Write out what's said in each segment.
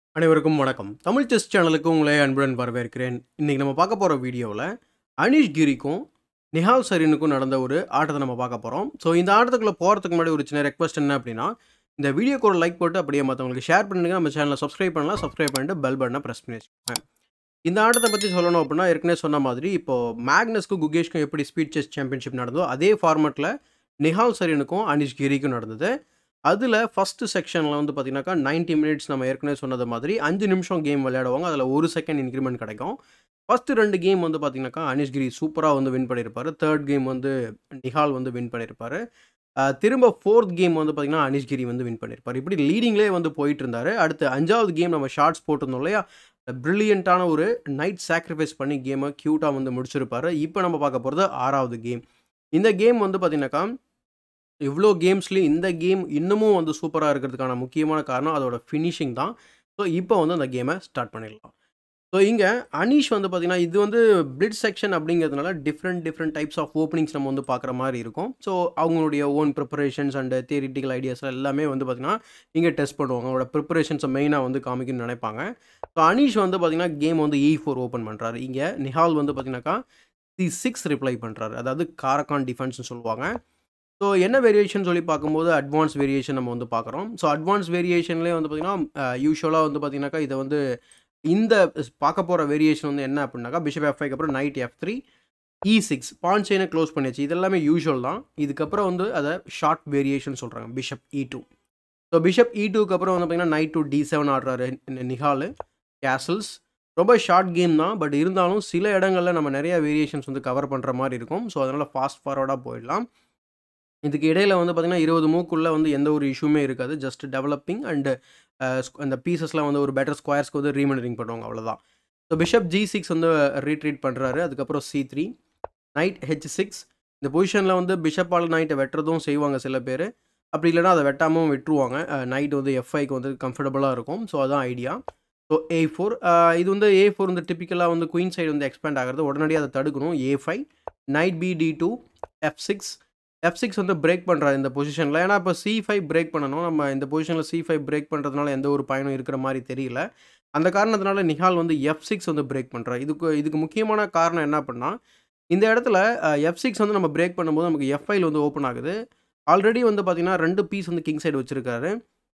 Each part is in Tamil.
அனைவருக்கும் வணக்கம் தமிழ் செஸ் சேனலுக்கு உங்களை அன்புடன் வரவேற்கிறேன் இன்றைக்கி நம்ம பார்க்க போகிற வீடியோவில் அனீஷ் கிரிக்கும் நிஹால் சரீனுக்கும் நடந்த ஒரு ஆட்டத்தை நம்ம பார்க்க போகிறோம் ஸோ இந்த ஆட்டத்துக்குள்ளே போகிறதுக்கு முன்னாடி ஒரு சின்ன ரெக்வஸ்ட் என்ன அப்படின்னா இந்த வீடியோக்கு ஒரு லைக் போட்டு அப்படியே மற்றவங்களுக்கு ஷேர் பண்ணுங்க நம்ம சேனலை சப்ஸ்கிரைப் பண்ணலாம் சப்ஸ்கிரைப் பண்ணிட்டு பெல் பட்டனை ப்ரெஸ் பண்ணி வச்சுக்கோங்க இந்த ஆட்டத்தை பற்றி சொல்லணும் அப்படின்னா ஏற்கனவே சொன்ன மாதிரி இப்போது மேக்னஸ்க்கும் குகேஷ்க்கும் எப்படி ஸ்பீட் செஸ் சாம்பியன்ஷிப் நடந்தோ அதே ஃபார்மெட்டில் நிஹால் சரீனுக்கும் அனீஷ் கிரிக்கும் நடந்தது அதில் ஃபஸ்ட்டு செக்ஷனில் வந்து பார்த்தீங்கன்னாக்கா 90 மினிட்ஸ் நம்ம ஏற்கனவே சொன்னது மாதிரி அஞ்சு நிமிஷம் கேம் விளையாடுவாங்க அதில் ஒரு செகண்ட் இன்க்ரிமெண்ட் கிடைக்கும் ஃபஸ்ட்டு ரெண்டு கேம் வந்து பார்த்தீங்கன்னாக்கா அனிஷ்கிரி சூப்பராக வந்து வின் பண்ணியிருப்பார் தேர்ட் கேம் வந்து நிஹால் வந்து வின் பண்ணியிருப்பார் அஹ் திரும்ப ஃபோர்த் கேம் வந்து பார்த்தீங்கன்னா அனிஷ்கிரி வந்து வின் பண்ணியிருப்பார் இப்படி லீடிங்லேயே வந்து போயிட்டு இருந்தார் அடுத்து அஞ்சாவது கேம் நம்ம ஷார்ட்ஸ் போட்டிருந்தோம் இல்லையா ப்ரில்லியண்ட்டான ஒரு நைட் சாக்ரிஃபைஸ் பண்ணி கேமை க்யூட்டாக வந்து முடிச்சிருப்பார் இப்போ நம்ம பார்க்க போகிறது ஆறாவது கேம் இந்த கேம் வந்து பார்த்தீங்கன்னாக்கா இவ்வளோ கேம்ஸ்லேயும் இந்த கேம் இன்னமும் வந்து சூப்பராக இருக்கிறதுக்கான முக்கியமான காரணம் அதோட ஃபினிஷிங் தான் ஸோ இப்போ வந்து அந்த கேமை ஸ்டார்ட் பண்ணிடலாம் ஸோ இங்கே அனீஷ் வந்து பார்த்திங்கன்னா இது வந்து பிளிட் செக்ஷன் அப்படிங்கிறதுனால different different types of openings நம்ம வந்து பார்க்குற மாதிரி இருக்கும் ஸோ அவங்களுடைய own preparations and theoretical ideas எல்லாமே வந்து பார்த்திங்கன்னா இங்கே டெஸ்ட் பண்ணுவாங்க அவங்களோட ப்ரிப்பரேஷன்ஸை மெயினாக வந்து காமிக்கணும்னு நினைப்பாங்க ஸோ அனீஷ் வந்து பார்த்திங்கன்னா கேம் வந்து இ ஃபோர் ஓப்பன் பண்ணுறாரு இங்கே நிஹால் வந்து பார்த்திங்கனாக்கா சி சிக்ஸ் ரிப்ளை பண்ணுறாரு அதாவது காரக்கான் டிஃபென்ஸ்னு சொல்லுவாங்க ஸோ என்ன வேரியேஷன் சொல்லி பார்க்கும்போது அட்வான்ஸ் வேரியேஷன் நம்ம வந்து பார்க்குறோம் ஸோ அட்வான்ஸ் வேரியேஷன்லேயே வந்து பார்த்திங்கன்னா யூஸ்வலாக வந்து பார்த்திங்கனாக்கா இதை வந்து இந்த பார்க்க போகிற வேரியேஷன் வந்து என்ன அப்படின்னாக்கா பிஷப் எஃப் ஃபைவ் அப்புறம் knight f three e six pawn செயினை க்ளோஸ் பண்ணியாச்சு இது எல்லாமே யூஷுவல் தான் இதுக்கப்புறம் வந்து அதை ஷார்ட் வேரியேஷன் சொல்கிறாங்க bishop e two so bishop e டூக்கு அப்புறம் வந்து பார்த்திங்கன்னா நைட் டூ டி செவன் ஆடுறாரு நிஹால் கேசல்ஸ் ரொம்ப ஷார்ட் கேம் தான் பட் இருந்தாலும் சில இடங்களில் நம்ம நிறைய வேரியேஷன்ஸ் வந்து கவர் பண்ணுற மாதிரி இருக்கும் ஸோ அதனால் ஃபாஸ்ட் ஃபார்வர்டாக போயிடலாம் இதுக்கு இடையில வந்து பார்த்திங்கன்னா இருபது மூக்குள்ளே வந்து எந்த ஒரு இஷ்யூமே இருக்காது ஜஸ்ட் டெவலப்பிங் அண்டு அந்த பீசஸ்லாம் வந்து ஒரு பெட்டர் ஸ்கொயர்ஸ்க்கு வந்து ரீமனரிங் பண்ணுவாங்க அவ்வளோதான் ஸோ பிஷப் ஜி சிக்ஸ் வந்து ரீட்ரீட் பண்ணுறாரு அதுக்கப்புறம் c three knight h six இந்த பொசிஷனில் வந்து பிஷப்பால் நைட்டை வெட்டுறதும் செய்வாங்க சில பேர் அப்படி இல்லைனா அதை வெட்டாமல் விட்டுருவாங்க நைட் வந்து எஃப்ஐக்கு வந்து கம்ஃபர்டபுளாக இருக்கும் ஸோ அதான் ஐடியா ஸோ ஏ ஃபோர் இது வந்து ஏ ஃபோர் வந்து டிப்பிக்கலாக வந்து குயின் சைடு வந்து எக்ஸ்பேண்ட் ஆகிறது உடனடியாக அதை தடுக்கணும் a five knight b d two f six f six வந்து பிரேக் பண்ணுறாரு இந்த பொசிஷனில் ஏன்னா இப்போ சி ஃபைவ் பிரேக் பண்ணணும் நம்ம இந்த பொசிஷனில் சி ஃபைவ் பிரேக் பண்ணுறதுனால எந்த ஒரு பயனும் இருக்கிற மாதிரி தெரியல அந்த காரணத்தினால நிஹால் வந்து எஃப் சிக்ஸ் வந்து பிரேக் பண்ணுறாரு இதுக்கு இதுக்கு முக்கியமான காரணம் என்ன அப்படின்னா இந்த இடத்துல எஃப் சிக்ஸ் வந்து நம்ம பிரேக் பண்ணும்போது நமக்கு எஃப் ஃபைல் வந்து ஓப்பன் ஆகுது ஆல்ரெடி வந்து பார்த்திங்கன்னா ரெண்டு பீஸ் வந்து கிங் சைடு வச்சுருக்காரு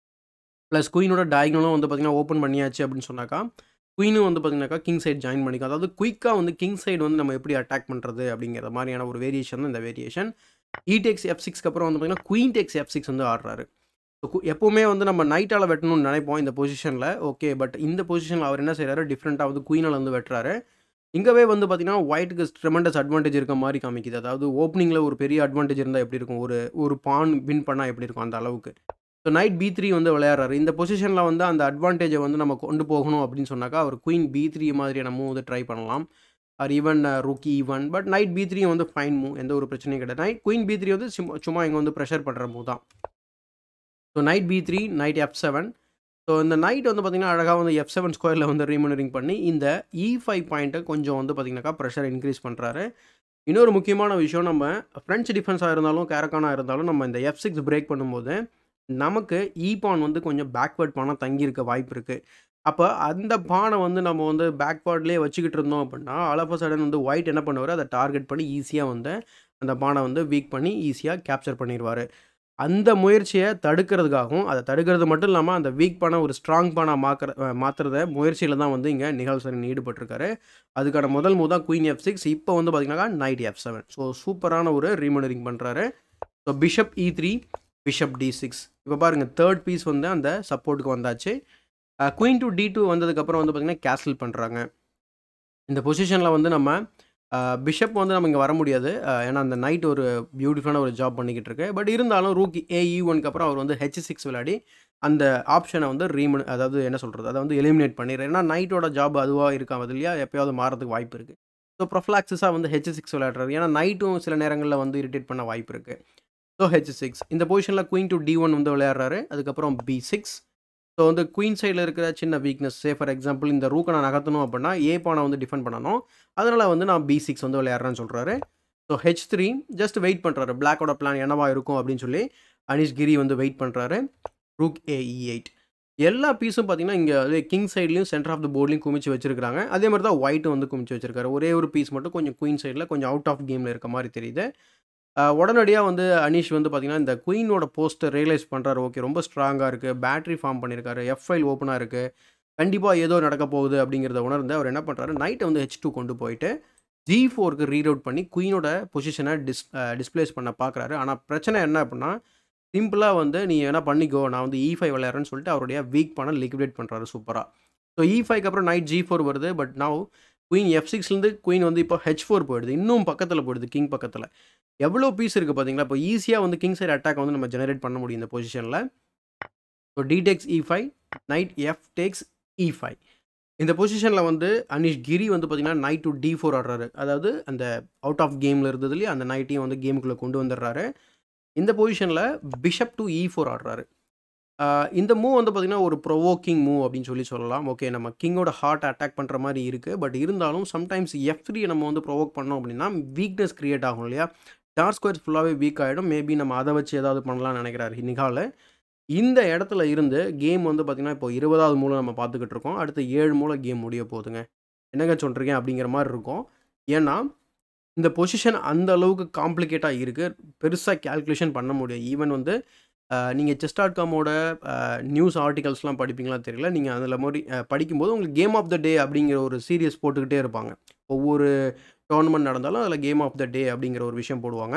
ப்ளஸ் குயினோட டயக்னலும் வந்து பார்த்திங்கன்னா ஓப்பன் பண்ணியாச்சு அப்படின்னு சொன்னாக்கா குயினும் வந்து பார்த்திங்கனாக்கா கிங் சைடு ஜாயின் பண்ணிக்கும் அதாவது குயிக்காக வந்து கிங் சைடு வந்து நம்ம எப்படி அட்டாக் பண்ணுறது அப்படிங்கிற மாதிரியான ஒரு வேரியேஷன் தான் இந்த வேரியேஷன் இடெக்ஸ் எஃப் சிக்ஸ்க்கு அப்புறம் வந்து பார்த்திங்கன்னா குயின் டெக்ஸ் எஃப் சிக்ஸ் வந்து ஆடுறாரு ஸோ எப்போவுமே வந்து நம்ம நைட்டால் வெட்டணும்னு நினைப்போம் இந்த பொசிஷனில் ஓகே பட் இந்த பொசிஷனில் அவர் என்ன செய்கிறாரு டிஃப்ரெண்ட்டாக வந்து குயினால் வந்து வெட்டுறாரு இங்கவே வந்து பார்த்திங்கன்னா ஒயிட்டுக்கு ட்ரெமெண்டஸ் அட்வான்டேஜ் இருக்க மாதிரி காமிக்குது அதாவது ஓப்பனிங்கில் ஒரு பெரிய அட்வான்டேஜ் இருந்தால் எப்படி இருக்கும் ஒரு ஒரு பான் வின் பண்ணால் எப்படி இருக்கும் அந்த அளவுக்கு ஸோ நைட் பி த்ரீ வந்து விளையாடுறாரு இந்த பொசிஷனில் வந்து அந்த அட்வான்டேஜை வந்து நம்ம கொண்டு போகணும் அப்படின்னு சொன்னாக்கா அவர் குயின் பி த்ரீ மாதிரியான மூவ் வந்து ட்ரை பண்ணலாம் ஆர் ஈவன் ருக்கி even but knight b three வந்து ஃபைன் மூவ் எந்த ஒரு பிரச்சனையும் கிடையாது நைட் குயின் பி த்ரீ வந்து சும்மா சும்மா இங்கே வந்து ப்ரெஷர் பண்ணுற மூவ் தான் so knight b three knight f seven so இந்த நைட் வந்து பார்த்திங்கன்னா அழகாக வந்து எஃப் செவன் ஸ்கொயரில் வந்து ரீமனரிங் பண்ணி இந்த இ ஃபைவ் பாயிண்ட்டை கொஞ்சம் வந்து பார்த்திங்கனாக்கா ப்ரெஷர் இன்க்ரீஸ் பண்ணுறாரு இன்னொரு முக்கியமான விஷயம் நம்ம ஃப்ரெஞ்ச் டிஃபென்ஸாக இருந்தாலும் கேரக்கானாக இருந்தாலும் நம்ம இந்த எஃப் சிக்ஸ் பிரேக் பண்ணும்போது நமக்கு இ பான் வந்து கொஞ்சம் பேக்வேர்ட் பானாக தங்கியிருக்க வாய்ப்பு இருக்குது அப்போ அந்த பானை வந்து நம்ம வந்து பேக்வேர்ட்லேயே வச்சுக்கிட்டு இருந்தோம் அப்படின்னா அலஃப சடன் வந்து ஒயிட் என்ன பண்ணுவார் அதை டார்கெட் பண்ணி ஈஸியாக வந்து அந்த பானை வந்து வீக் பண்ணி ஈஸியாக கேப்சர் பண்ணிடுவார் அந்த முயற்சியை தடுக்கிறதுக்காகவும் அதை தடுக்கிறது மட்டும் இல்லாமல் அந்த வீக் பானை ஒரு ஸ்ட்ராங் பானாக மாக்கிற மாற்றுறத முயற்சியில் தான் வந்து இங்கே நிகழ்சரன் ஈடுபட்டிருக்காரு அதுக்கான முதல் மூ தான் குயின் எஃப் சிக்ஸ் இப்போ வந்து பார்த்திங்கன்னா நைட் எஃப் செவன் ஸோ சூப்பரான ஒரு ரீமனரிங் பண்ணுறாரு so bishop e three bishop d six இப்போ பாருங்கள் தேர்ட் பீஸ் வந்து அந்த சப்போர்ட்டுக்கு வந்தாச்சு குயின் டு டி டூ வந்ததுக்கப்புறம் வந்து பார்த்திங்கன்னா கேன்சல் பண்ணுறாங்க இந்த பொசிஷனில் வந்து நம்ம பிஷப் வந்து நம்ம இங்கே வர முடியாது ஏன்னா அந்த நைட் ஒரு பியூட்டிஃபுல்லான ஒரு ஜாப் பண்ணிக்கிட்டு இருக்கு பட் இருந்தாலும் ரூக்கி ஏ இ ஒனுக்கு அப்புறம் அவர் வந்து ஹெச் சிக்ஸ் விளையாடி அந்த ஆப்ஷனை வந்து ரீமன் அதாவது என்ன சொல்கிறது அதை வந்து எலிமினேட் பண்ணிடுறாரு ஏன்னா நைட்டோட ஜாப் அதுவாக இருக்காது இல்லையா எப்போயாவது மாறதுக்கு வாய்ப்பு இருக்குது ஸோ ப்ரொஃப்ளாக்ஸஸாக வந்து ஹெச் சிக்ஸ் விளையாடுறாரு ஏன்னா நைட்டும் சில நேரங்களில் வந்து இரிட்டேட் பண்ண வாய்ப்பு இருக்குது ஸோ ஹெச் சிக்ஸ் இந்த பொசிஷனில் குயின் டு டி ஒன் வந்து விளையாடுறாரு அதுக்கப்புறம் பி சிக்ஸ் ஸோ வந்து குயின் சைடில் இருக்கிற சின்ன வீக்னஸ் சே ஃபார் எக்ஸாம்பிள் இந்த ரூக்கை நான் நகர்த்தணும் அப்படின்னா ஏ பானை வந்து டிஃபெண்ட் பண்ணணும் அதனால் வந்து நான் பி சிக்ஸ் வந்து விளையாடுறேன்னு சொல்கிறாரு so h three just wait பண்ணுறாரு பிளாக்கோட பிளான் என்னவா இருக்கும் அப்படின்னு சொல்லி அனிஷ் கிரி வந்து வெயிட் பண்ணுறாரு ரூக் ஏ இ எயிட் எல்லா பீஸும் பார்த்தீங்கன்னா, இங்க அதே கிங் சைட்லயும், சென்டர் ஆஃப் த போர்ட்லயும் குமிச்சு வச்சிருக்காங்க. அதே மாரி தான் ஒயிட்டும் வந்து குமிச்சு வச்சிருக்காரு. ஒரே ஒரு பீஸ் மட்டும் கொஞ்சம் குயின் சைட்ல கொஞ்சம் அவுட் ஆஃப் கேம்ல இருக்க மாரி தெரியுது. அ உடனடியா வந்து அனீஷ் வந்து பார்த்தீங்கன்னா, இந்த குயினோட போஸ்ட்ட ரியலைஸ் பண்றாரு. ஓகே ரொம்ப ஸ்ட்ராங்கா இருக்கு. பேட்டரி ஃபார்ம் பண்ணியிருக்காரு. எஃப் ஃபைல் ஓப்பனா இருக்கு. கண்டிப்பா ஏதோ நடக்க போகுது அப்படிங்கிறத உணர்ந்து அவர் என்ன பண்றாரு, நைட்ட வந்து ஹெச்2 கொண்டு போயிட்டு, ஜி4க்கு ரீரூட் பண்ணி குயினோட பொசிஷன டிஸ் அ டிஸ்பிளேஸ் பண்ண பார்க்குறாரு. ஆனா பிரச்சனை என்ன அப்டின்னா, சிம்பிளா வந்து நீ வேணா பண்ணிக்கோ. நான் வந்து இ5 விளையாடுறேன்னு சொல்லிட்டு அவருடைய வீக் பான லிக்விடேட் பண்றாரு சூப்பரா. ஸோ இ5க்கு அப்புறம் நைட் ஜி4 வருது. பட் நவ் குயின் எஃப்6லேருந்து குயின் வந்து இப்போ ஹெச்4 போயிடுது. இன்னும் பக்கத்துல போயிடுது கிங் பக்கத்துல. எவ்வளோ பீஸ் இருக்கு பார்த்தீங்களா? இப்போ ஈஸியா வந்து கிங் சைட் அட்டாக் வந்து நம்ம ஜெனரேட் பண்ண முடியும் இந்த பொசிஷன்ல. So d takes e five, knight f takes e five. இந்த பொசிஷன்ல வந்து அனீஷ் கிரி வந்து பார்த்தீங்கன்னா, நைட் டூ டி4 ஆடுறாரு. அதாவது அந்த அவுட் ஆஃப் கேம்ல இருந்தது இல்லையா? அந்த நைட்டையும் வந்து கேமுக்குள்ள கொண்டு வந்துடுறாரு. இந்த பொசிஷன்ல பிஷப் டூ இ4 ஆடுறாரு. அ இந்த மூவ் வந்து பார்த்தீங்கன்னா, ஒரு ப்ரொவோக்கிங் மூவ் அப்படின்னு சொல்லி சொல்லலாம். ஓகே நம்ம கிங்கோட ஹார்ட்ட அட்டாக் பண்ற மாரி இருக்கு. பட் இருந்தாலும் சம்டைம்ஸ் எஃப்3 நம்ம வந்து ப்ரொவோக் பண்ணோம் அப்படின்னா, வீக்னஸ் கிரியேட் ஆகும் இல்லையா? டார்க் ஸ்கொயர்ஸ் ஃபுல்லாவே வீக் ஆயிடும். மேபி நம்ம அத வச்சு ஏதாவது பண்ணலாம்னு நெனைக்கிறாரு நிஹாலு. இந்த இடத்துல இருந்து கேம் வந்து பார்த்தீங்கன்னா, இப்போ 20வது மூல நம்ம பார்த்துக்கிட்டு இருக்கோம். அடுத்து 7 மூல கேம் முடிய போகுதுங்க. என்னங்க சொல்றீங்க? அப்படிங்கிற மாரி இருக்கும். ஏன்னா, இந்த பொசிஷன் அந்த அளவுக்கு காம்ப்ளிகேட்டா இருக்கு. பெருசா கால்குலேஷன் பண்ண முடியாது. ஈவன் வந்து அ நீங்க செஸ்.காமோட அ நியூஸ் ஆர்டிகல்ஸ்லாம் படிப்பீங்களான்னு தெரியல. நீங்க அதுல மாரி அ படிக்கும்போது உங்களுக்கு கேம் ஆஃப் த டே அப்படிங்கிற ஒரு சீரியஸ் போட்டுக்கிட்டே இருப்பாங்க. ஒவ்வொரு டோர்னமெண்ட் நடந்தாலும் அதுல கேம் ஆஃப் த டே அப்படிங்கிற ஒரு விஷயம் போடுவாங்க.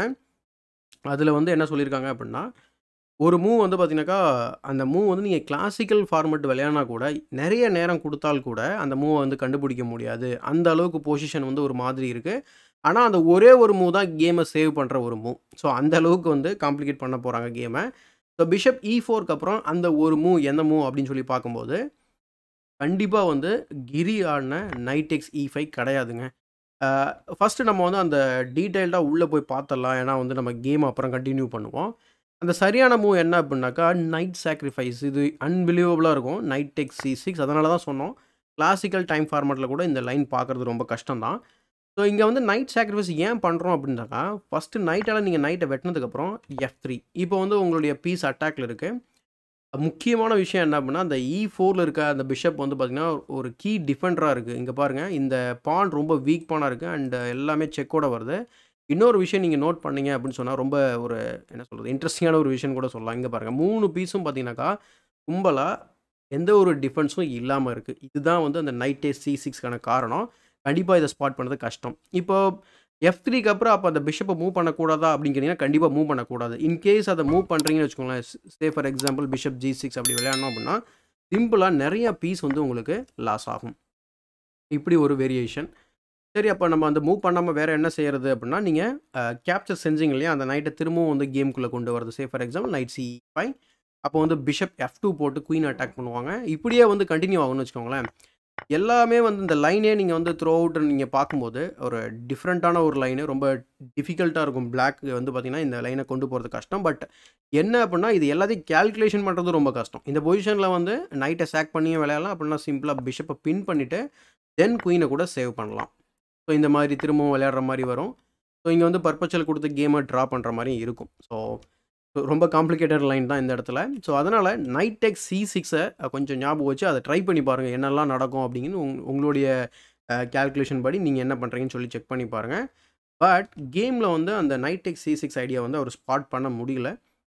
அதுல வந்து என்ன சொல்லியிருக்காங்க அப்படின்னா, ஒரு மூவ் வந்து பார்த்தீங்கன்னாக்கா, அந்த மூவ் வந்து நீங்க கிளாசிக்கல் ஃபார்மேட் விளையாடினா கூட, நெறைய நேரம் குடுத்தால் கூட அந்த மூவ வந்து கண்டுபிடிக்க முடியாது. அந்த அளவுக்கு பொசிஷன் வந்து ஒரு மாதிரி இருக்கு. ஆனா, அந்த ஒரே ஒரு மூவ் தான் கேம சேவ் பண்ற ஒரு மூவ். ஸோ அந்த அளவுக்கு வந்து காம்ப்ளிகேட் பண்ண போறாங்க கேம. ஸோ பிஷப் இ4க்கு அப்புறம் அந்த ஒரு மூவ் எந்த மூவ் அப்படின்னு சொல்லி பார்க்கும்போது, கண்டிப்பா வந்து கிரி ஆடுன நைட் டேக்ஸ் இ5 கிடையாதுங்க. அ ஃபர்ஸ்ட்டு நம்ம வந்து அந்த டீட்டெயில்டா உள்ள போய் பார்த்துடலாம். ஏன்னா வந்து நம்ம கேம் அப்புறம் கன்டின்யூ பண்ணுவோம். அந்த சரியான மூவ் என்ன அப்படின்னாக்கா, நைட் சாக்ரிஃபைஸ் இது அன்பிலீவபிளா இருக்கும். நைட் டேக்ஸ் சி6 அதனால தான் சொன்னோம். கிளாசிக்கல் டைம் ஃபார்மேட்ல கூட இந்த லைன் பார்க்கறது ரொம்ப கஷ்டம் தான். ஸோ இங்க வந்து நைட் சாக்ரிஃபைஸ் ஏன் பண்றோம் அப்படின்னாக்கா, ஃபர்ஸ்ட்டு நைட்டால நீங்க நைட்ட வெட்டுனதுக்கப்புறம் எஃப்3 இப்போ வந்து உங்களுடைய பீஸ் அட்டாக்ல இருக்கு. முக்கியமான விஷயம் என்ன அப்படின்னா, அந்த இ4ல இருக்க அந்த பிஷப் வந்து பார்த்தீங்கன்னா, ஒரு கீ டிஃபெண்டரா இருக்கு. இங்க பாருங்க. இந்த பான் ரொம்ப வீக் பானா இருக்கு. அண்ட் எல்லாமே செக்கோட வருது. இன்னொரு விஷயம் நீங்க நோட் பண்ணீங்க அப்படின்னு சொன்னா, ரொம்ப ஒரு என்ன சொல்றது, இன்ட்ரஸ்டிங்கான ஒரு விஷயம்னு கூட சொல்லலாம். இங்க பாருங்க 3 பீஸும் பார்த்தீங்கன்னாக்கா, கும்பலா எந்த ஒரு டிஃபென்ஸும் இல்லாம இருக்கு. இதுதான் வந்து அந்த நைட் டேக்ஸ் சி6க்கான காரணம். கண்டிப்பா இத ஸ்பாட் பண்றது கஷ்டம். இப்போ எஃப்3க்கு அப்புறம் அப்ப அந்த பிஷப்ப மூவ் பண்ணக்கூடாதா அப்படின்னு கேட்டீங்கன்னா, கண்டிப்பா மூவ் பண்ணக்கூடாது. இன் கேஸ் அத மூவ் பண்றீங்கன்னு வச்சுக்கோங்களேன், சே ஃபார் எக்ஸாம்பிள் பிஷப் ஜி6 அப்படி விளையாடினோம் அப்படின்னா, சிம்பிளா நெறைய பீஸ் வந்து உங்களுக்கு லாஸ் ஆகும். இப்படி ஒரு வேரியேஷன். சரி அப்ப நம்ம அந்த மூவ் பண்ணாம வேற என்ன செய்றது அப்படின்னா, நீங்க அ கேப்சர் செஞ்சீங்க இல்லையா? அந்த நைட்ட திரும்பவும் வந்து கேம்க்குள்ள கொண்டு வரது. சே ஃபார் எக்ஸாம்பிள் நைட் சி5 அப்போ வந்து பிஷப் எஃப்2 போட்டு குயின் அட்டாக் பண்ணுவாங்க. இப்படியே வந்து கன்டின்யூ ஆகும்னு வச்சுக்கோங்களேன். எல்லாமே வந்து இந்த லைனே நீங்க வந்து த்ரூ அவுட் நீங்க பார்க்கும்போது, ஒரு டிஃபரண்டான ஒரு லைனு. ரொம்ப டிஃபிகல்ட்டா இருக்கும். பிளாக் வந்து பார்த்தீங்கன்னா, இந்த லைன கொண்டு போறது கஷ்டம். பட் என்ன அப்படின்னா, இது எல்லாத்தையும் கால்குலேஷன் பண்றது ரொம்ப கஷ்டம். இந்த பொசிஷன்ல வந்து நைட்ட சாக் பண்ணியும் விளையாடலாம். அப்படின்னா சிம்பிளா பிஷப்ப பின் பண்ணிட்டு, தென் குயின கூட சேவ் பண்ணலாம். ஸோ இந்த மாரி திரும்பவும் விளையாடுற மாரி வரும். ஸோ இங்க வந்து பர்பச்சுவல் குடுத்து கேம ட்ரா பண்ற மாரியும் இருக்கும். ஸோ ரொம்ப காம்ப்ளிகேட்டட் லைன் தான் இந்த இடத்துல. ஸோ அதனால நைட் டேக்ஸ் சி6 கொஞ்சம் ஞாபகம் வச்சு அத ட்ரை பண்ணி பாருங்க. என்னெல்லாம் நடக்கும் அப்படின்னு உங் உங்களுடைய அ கால்குலேஷன் படி நீங்க என்ன பண்றீங்கன்னு சொல்லி செக் பண்ணி பாருங்க. பட் கேம்ல வந்து அந்த நைட் டேக்ஸ் சி6 ஐடியா வந்து அவரு ஸ்பாட் பண்ண முடியல.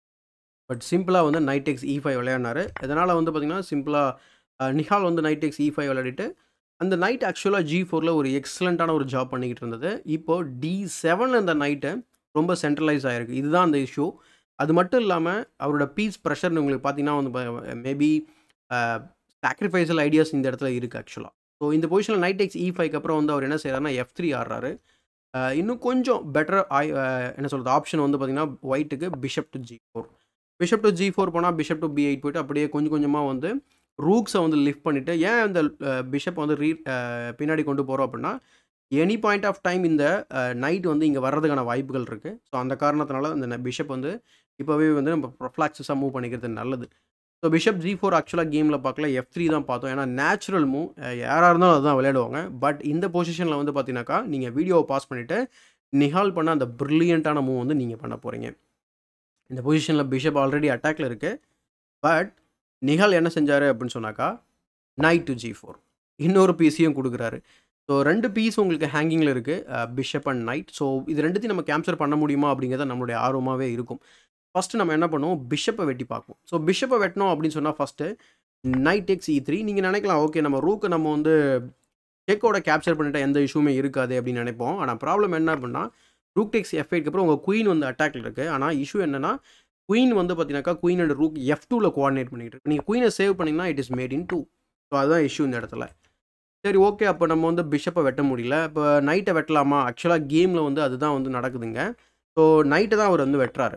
பட் சிம்பிளா வந்து நைட் டேக்ஸ் இ5 விளையாடினாரு. இதனால வந்து பார்த்தீங்கன்னா, சிம்பிளா அ நிஹால் வந்து நைட் டேக்ஸ் இ5 விளையாடிட்டு, அந்த நைட் ஆக்சுவலா ஜி4ல ஒரு எக்ஸலன்ட்டான ஒரு ஜாப் பண்ணிக்கிட்டு இருந்தது. இப்போ டி7ல இந்த நைட்டு ரொம்ப சென்ட்ரலைஸ் ஆயிருக்கு. இதுதான் அந்த இஷ்யூ. அது மட்டும் இல்லாம, அவரோட பீஸ் பிரஷர்ன்னு உங்களுக்கு பார்த்தீங்கன்னா வந்து ப மேபி அ சாக்ரிஃபைஸல் ஐடியாஸ் இந்த இடத்துல இருக்கு ஆக்சுவலா. ஸோ இந்த பொசிஷன்ல நைட் டேக்ஸ் இ5க்கு அப்புறம் வந்து அவர் என்ன செய்றாருன்னா, எஃப்3 ஆடுறாரு. அ இன்னும் கொஞ்சம் பெட்டர் ஆய் அ என்ன சொல்றது, ஆப்ஷன் வந்து பார்த்தீங்கன்னா, ஒயிட்டுக்கு பிஷப் டூ ஜி4. பிஷப் டூ ஜி4 போனா, பிஷப் டூ பி8 போயிட்டு அப்படியே கொஞ்சம் கொஞ்சமா வந்து ரூக்ஸ வந்து லிஃப்ட் பண்ணிட்டு, ஏன் இந்த அ பிஷப் வந்து ரீ அ பின்னாடி கொண்டு போறோம் அப்படின்னா, எனி பாயிண்ட் ஆஃப் டைம் இந்த அ நைட் வந்து இங்க வர்றதுக்கான வாய்ப்புகள் இருக்கு. ஸோ அந்த காரணத்தினால அந்த பிஷப் வந்து இப்பவே வந்து நம்ம ப்ரொஃபிளாக்ஸிஸா மூவ் பண்ணிக்கிறது நல்லது. ஸோ பிஷப் ஜி4 ஆக்சுவலா கேம்ல பார்க்கல. எஃப்3 தான் பார்த்தோம். ஏன்னா நேச்சுரல் மூவ். அ யாரா இருந்தாலும் அதுதான் விளையாடுவாங்க. பட் இந்த பொசிஷன்ல வந்து பார்த்தீங்கன்னாக்கா, நீங்க வீடியோவ பாஸ் பண்ணிட்டு, நிஹால் பண்ண அந்த பிரில்லியன்ட்டான மூவ் வந்து நீங்க பண்ண போறீங்க. இந்த பொசிஷன்ல பிஷப் ஆல்ரெடி அட்டாக்ல இருக்கு. பட் நிஹால் என்ன செஞ்சார் அப்படின்னு சொன்னாக்கா நைட் டு ஜி ஃபோர் இன்னொரு பீஸையும் கொடுக்குறாரு ஸோ ரெண்டு பீஸ் உங்களுக்கு ஹேங்கிங்கில் இருக்குது பிஷப் அண்ட் நைட் ஸோ இது ரெண்டுத்தையும் நம்ம கேப்சர் பண்ண முடியுமா அப்படிங்கிறத நம்மளுடைய ஆர்வமாகவே இருக்கும் ஃபஸ்ட்டு நம்ம என்ன பண்ணுவோம் பிஷப்பை வெட்டி பார்ப்போம் ஸோ பிஷப்பை வெட்டணும் அப்படின்னு சொன்னால் first knight x e three நீங்கள் நினைக்கலாம் ஓகே நம்ம ரூக்கு நம்ம வந்து செக்கோட கேப்சர் பண்ணிட்டா எந்த இஷ்யூமே இருக்காது அப்படின்னு நினைப்போம் ஆனால் ப்ராப்ளம் என்ன அப்படின்னா ரூக் டெக்ஸ் எஃப் எயிட்க்கு அப்புறம் உங்கள் குயின் வந்து அட்டாக்ல இருக்குது ஆனால் இஷ்யூ என்னன்னா குயின் வந்து பார்த்தீங்கன்னாக்கா குயின் அண்ட் ரூக் எஃப் டூவில் கோஆர்டினேட் பண்ணிட்டு இருக்கு நீங்கள் குயினை சேவ் பண்ணிங்கன்னா it is mate in two so அதுதான் இஷ்யூ இந்த இடத்துல சரி ஓகே அப்போ நம்ம வந்து பிஷப்பை வெட்ட முடியல இப்போ நைட்டை வெட்டலாமா ஆக்சுவலாக கேமில் வந்து அதுதான் வந்து நடக்குதுங்க ஸோ நைட்டை தான் அவர் வந்து வெட்டுறாரு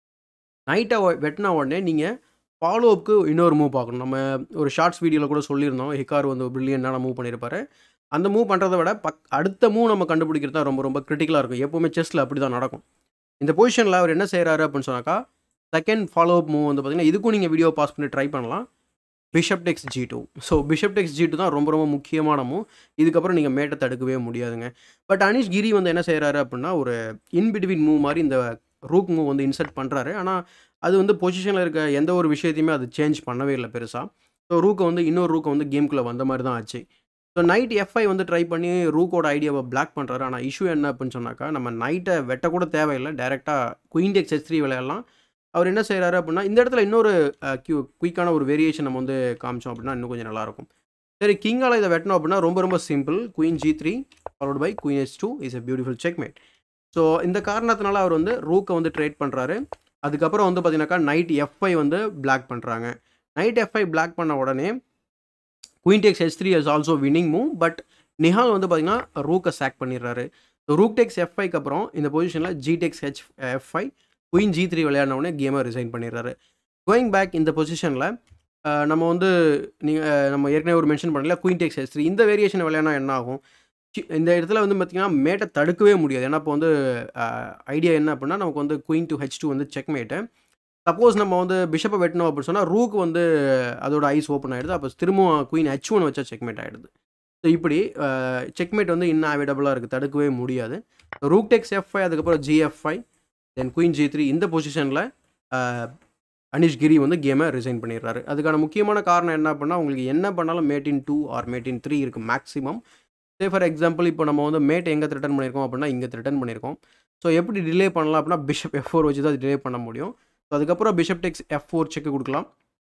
நைட்டை வெட்டினா உடனே நீங்கள் ஃபாலோ அப்க்கு இன்னொரு மூவ் பார்க்கணும் நம்ம ஒரு ஷார்ட்ஸ் வீடியோவில் கூட சொல்லியிருந்தோம் ஹிகார் வந்து பிரில்லியண்டான மூவ் பண்ணியிருப்பாரு அந்த மூவ் பண்ணுறதை விட பக் அடுத்த மூவ் நம்ம கண்டுபிடிக்கிறது தான் ரொம்ப ரொம்ப கிரிட்டிக்கலாக இருக்கும் எப்போவுமே செஸ்ஸில் அப்படி தான் நடக்கும் இந்த பொசிஷனில் அவர் என்ன செய்கிறாரு அப்படின்னு சொன்னாக்கா செகண்ட் ஃபாலோ அப் மூவ் வந்து பார்த்தீங்கன்னா இதுக்கும் நீங்கள் வீடியோ பாஸ் பண்ணி ட்ரை பண்ணலாம் bishop takes g two so bishop takes g two தான் ரொம்ப ரொம்ப முக்கியமான மூவ் இதுக்கப்புறம் நீங்கள் மேட்டை தடுக்கவே முடியாதுங்க பட் அனிஷ் கிரி வந்து என்ன செய்கிறாரு அப்படின்னா ஒரு இன்பிட்வீன் மூவ் மாதிரி இந்த ரூக் மூவ் வந்து இன்சர்ட் பண்ணுறாரு ஆனால் அது வந்து பொசிஷனில் இருக்க எந்த ஒரு விஷயத்தையுமே அது சேஞ்ச் பண்ணவே இல்லை பெருசாக ஸோ ரூக்கை வந்து இன்னொரு ரூக்கை வந்து கேம்குள்ளே வந்த மாதிரி தான் ஆச்சு ஸோ நைட் எஃப்ஐ வந்து ட்ரை பண்ணி ரூக்கோட ஐடியாவை பிளாக் பண்ணுறாரு ஆனால் இஷ்யூ என்ன அப்படின்னு சொன்னாக்கா நம்ம நைட்டை வெட்டக்கூட தேவையில்லை டேரெக்டாக குயின் டெக்ஸ் எச் த்ரீ விளையாடலாம் அவர் என்ன செய்கிறாரு அப்படின்னா இந்த இடத்துல இன்னொரு கியூ குயிக்கான ஒரு வேரியேஷன் நம்ம வந்து காமிச்சோம் அப்படின்னா இன்னும் கொஞ்சம் நல்லாயிருக்கும் சரி கிங்கால் இதை வெட்டணும் அப்படின்னா ரொம்ப ரொம்ப simple queen g three followed by queen h two is a beautiful checkmate so இந்த காரணத்தினால அவர் வந்து ரூக்கை வந்து ட்ரேட் பண்ணுறாரு அதுக்கப்புறம் வந்து பார்த்தீங்கன்னாக்கா நைட் எஃப்ஐ வந்து பிளாக் பண்ணுறாங்க நைட் எஃப்ஐ பிளாக் பண்ண உடனே queen takes h three is also winning move but Nihal வந்து பார்த்தீங்கன்னா ரூக்கை சாக் பண்ணிடுறாரு ஸோ ரூக் டெக்ஸ் எஃப்ஐக்கு அப்புறம் இந்த பொசிஷனில் ஜி டெக்ஸ் ஹெச் எஃப்ஐ குயின் ஜி த்ரீ விளையாடினவுடனே கேமை ரிசைன் பண்ணிடுறாரு கோயிங் பேக் இந்த பொசிஷனில் நம்ம வந்து நீங்கள் நம்ம ஏற்கனவே ஒரு மென்ஷன் பண்ணல குயின் டெக்ஸ் ஹெச் த்ரீ இந்த வேரியேஷன் விளையாடினா என்ன ஆகும் இந்த இடத்துல வந்து பார்த்திங்கன்னா மேட்டை தடுக்கவே முடியாது ஏன்னா இப்போ வந்து ஐடியா என்ன அப்படின்னா நமக்கு வந்து குயின் டு ஹெச் டூ வந்து செக் மேட்டு சப்போஸ் நம்ம வந்து பிஷப்பை வெட்டணும் அப்படின்னு சொன்னால் ரூக்கு வந்து அதோட ஐஸ் ஓப்பன் ஆகிடுது அப்போ திரும்பவும் குயின் ஹெச் ஒன் வச்சா செக்மேட் ஆகிடுது ஸோ இப்படி செக்மேட் வந்து இன்னும் அவைலபிளாக இருக்குது தடுக்கவே முடியாது ரூக் டெக்ஸ் எஃப்ஐ அதுக்கப்புறம் ஜிஎஃப்ஐ தென் குயின் ஜி த்ரீ இந்த பொசிஷனில் அனிஷ் கிரி வந்து கேமை ரிசைன் பண்ணிடுறாரு அதுக்கான முக்கியமான காரணம் என்ன அப்படின்னா உங்களுக்கு என்ன பண்ணாலும் mate in two or mate in three இருக்குது மேக்ஸிமம் சே ஃபார் எக்ஸாம்பிள் இப்போ நம்ம வந்து மேட் எங்கே ரிட்டர்ன் பண்ணியிருக்கோம் அப்படின்னா இங்கே ரிட்டர்ன் பண்ணியிருக்கோம் ஸோ எப்படி டிலே பண்ணலாம் அப்படின்னா பிஷப் எஃப் ஃபோர் வச்சு தான் டிலே பண்ண முடியும் ஸோ அதுக்கப்புறம் bishop takes f four check கொடுக்கலாம்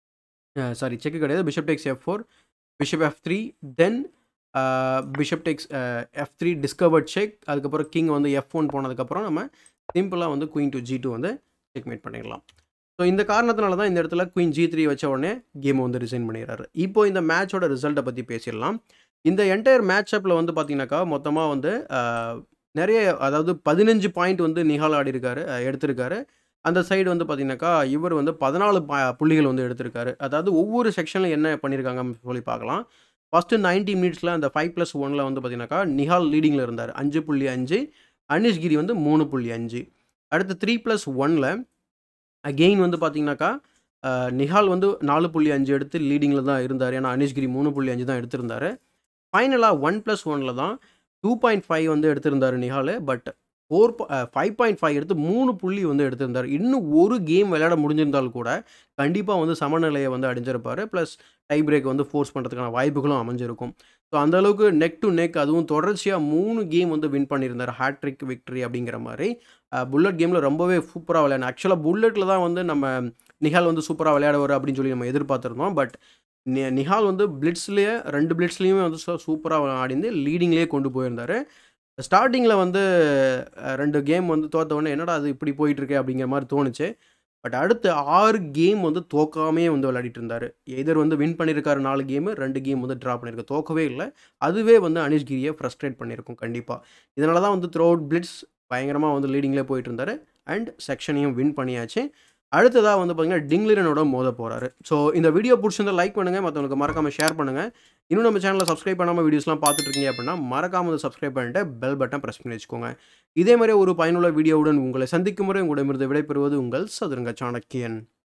சாரி செக்கு கிடையாது bishop takes f four bishop f three then bishop takes f three discovered check அதுக்கப்புறம் கிங் வந்து எஃப் ஒன் போனதுக்கப்புறம் நம்ம சிம்பிளாக வந்து குயின் டு ஜி டூ வந்து செக்மேட் பண்ணிடலாம் ஸோ இந்த காரணத்தினால தான் இந்த இடத்துல குயின் ஜி த்ரீ வச்ச உடனே கேம் வந்து ரிசைன் பண்ணிடுறாரு இப்போ இந்த மேட்சோட ரிசல்ட்டை பற்றி பேசிடலாம் இந்த என்டையர் மேட்ச் அப்பில் வந்து பார்த்தீங்கன்னாக்கா மொத்தமாக வந்து நிறைய அதாவது பதினஞ்சு பாயிண்ட் வந்து நிகால் ஆடி இருக்காரு எடுத்திருக்காரு அந்த சைடு வந்து பார்த்தீங்கன்னாக்கா இவர் வந்து பதினாலு புள்ளிகள் வந்து எடுத்திருக்காரு அதாவது ஒவ்வொரு செக்ஷனில் என்ன பண்ணியிருக்காங்கன்னு சொல்லி பார்க்கலாம் ஃபஸ்ட்டு நைன்டி மினிட்ஸில் அந்த ஃபைவ் ப்ளஸ் ஒனில் வந்து பார்த்தீங்கன்னாக்கா நிஹால் லீடிங்கில் இருந்தார் அஞ்சு புள்ளி அஞ்சு அனிஷ்கிரி வந்து மூணு புள்ளி அஞ்சு அடுத்து த்ரீ ப்ளஸ் ஒனில் அகெயின் வந்து பார்த்தீங்கன்னாக்கா நிஹால் வந்து நாலு புள்ளி அஞ்சு எடுத்து லீடிங்கில் தான் இருந்தார் ஏன்னா அனிஷ்கிரி மூணு புள்ளி அஞ்சு தான் எடுத்திருந்தார் ஃபைனலாக ஒன் ப்ளஸ் ஒனில் தான் டூ பாயிண்ட் ஃபைவ் வந்து எடுத்திருந்தார் Nihal but four five point five எடுத்து மூணு புள்ளி வந்து எடுத்திருந்தார் இன்னும் ஒரு கேம் விளையாட முடிஞ்சிருந்தால் கூட கண்டிப்பாக வந்து சமநிலையை வந்து அடைஞ்சிருப்பார் ப்ளஸ் டை பிரேக் வந்து ஃபோர்ஸ் பண்ணுறதுக்கான வாய்ப்புகளும் அமைஞ்சிருக்கும் ஸோ அந்தளவுக்கு நெக் டு நெக் அதுவும் தொடர்ச்சியாக மூணு கேம் வந்து வின் பண்ணியிருந்தார் ஹேட்ரிக் விக்ட்ரி அப்படிங்கிற மாதிரி புல்லட் கேமில் ரொம்பவே சூப்பராக விளையாடு ஆக்சுவலாக புல்லட்டில் தான் வந்து நம்ம நிஹால் வந்து சூப்பராக விளையாடுவார் அப்படின்னு சொல்லி நம்ம எதிர்பார்த்துருந்தோம் பட் நி நிஹால் வந்து பிளிட்ஸ்லேயே ரெண்டு பிளிட்ஸ்லேயுமே வந்து சூப்பராக ஆடிந்து லீடிங்லேயே கொண்டு போயிருந்தார் ஸ்டார்டிங்கில் வந்து ரெண்டு கேம் வந்து தோற்ற உடனே என்னடா அது இப்படி போயிட்டுருக்கு அப்படிங்கிற மாதிரி தோணுச்சு பட் அடுத்து ஆறு கேம் வந்து தோக்காமே வந்து விளையாடிட்டு இருந்தார் எதர் வந்து வின் பண்ணியிருக்காரு நாலு கேமு ரெண்டு கேம் வந்து ட்ரா பண்ணியிருக்கு தோக்கவே இல்லை அதுவே வந்து அனிஷ்கிரியை ஃப்ரஸ்ட்ரேட் பண்ணியிருக்கும் கண்டிப்பாக இதனால தான் வந்து த்ரூ அவுட் பிளிட்ஸ் பயங்கரமாக வந்து லீடிங்லேயே போயிட்டு இருந்தார் அண்ட் செக்ஷனையும் வின் பண்ணியாச்சு அடுத்ததாக வந்து பார்த்தீங்கன்னா டிங்லிரனோட மோத போகிறாரு ஸோ இந்த வீடியோ பிடிச்சிருந்தா லைக் பண்ணுங்கள் மற்றவங்களுக்கு மறக்காமல் ஷேர் பண்ணுங்கள் இன்னும் நம்ம சேனலில் சப்ஸ்கிரைப் பண்ணாமல் வீடியோஸ்லாம் பார்த்துட்டு இருக்கீங்க அப்படின்னா மறக்காமல் வந்து சப்ஸ்கிரைப் பண்ணிட்டு பெல் பட்டன் ப்ரெஸ் பண்ணி வச்சுக்கோங்க இதே மாதிரி ஒரு பயனுள்ள வீடியோவுடன் உங்களை சந்திக்கும் முறை உங்களிடமிருந்து விடைபெறுவது உங்கள் சதுரங்க சாணக்கியன்